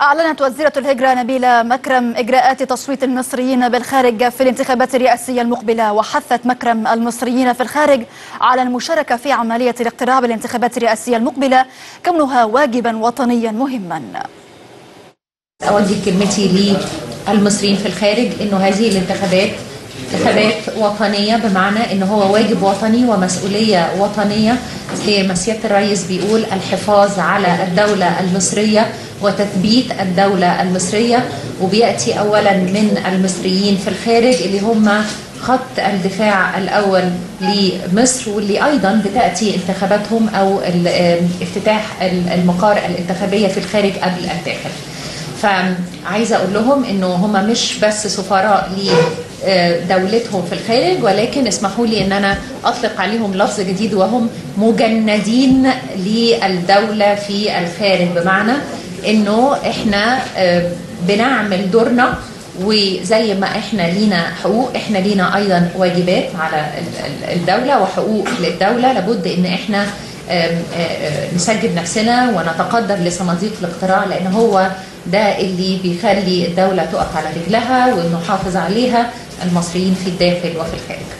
أعلنت وزيرة الهجرة نبيلة مكرم إجراءات تصويت المصريين بالخارج في الانتخابات الرئاسية المقبلة وحثت مكرم المصريين في الخارج على المشاركة في عملية الاقتراع بالانتخابات الرئاسية المقبلة كونها واجبا وطنيا مهما أوجه كلمتي للمصريين في الخارج إنه هذه الانتخابات انتخابات وطنية بمعنى إن هو واجب وطني ومسؤولية وطنية زي ما سيادة الرئيس بيقول الحفاظ على الدولة المصرية وتثبيت الدولة المصرية وبيأتي أولا من المصريين في الخارج اللي هم خط الدفاع الأول لمصر واللي أيضا بتأتي انتخاباتهم أو افتتاح المقار الانتخابية في الخارج قبل الداخل فعايزه اقول لهم انه هم مش بس سفراء لدولتهم في الخارج ولكن اسمحوا لي ان انا اطلق عليهم لفظ جديد وهم مجندين للدوله في الخارج بمعنى انه احنا بنعمل دورنا وزي ما احنا لينا حقوق احنا لينا ايضا واجبات على الدوله وحقوق للدوله لابد ان احنا نسجل نفسنا ونتقدر لصناديق الاقتراع لان هو ده اللي بيخلي الدولة تقف على رجلها ونحافظ عليها المصريين في الداخل وفي الخارج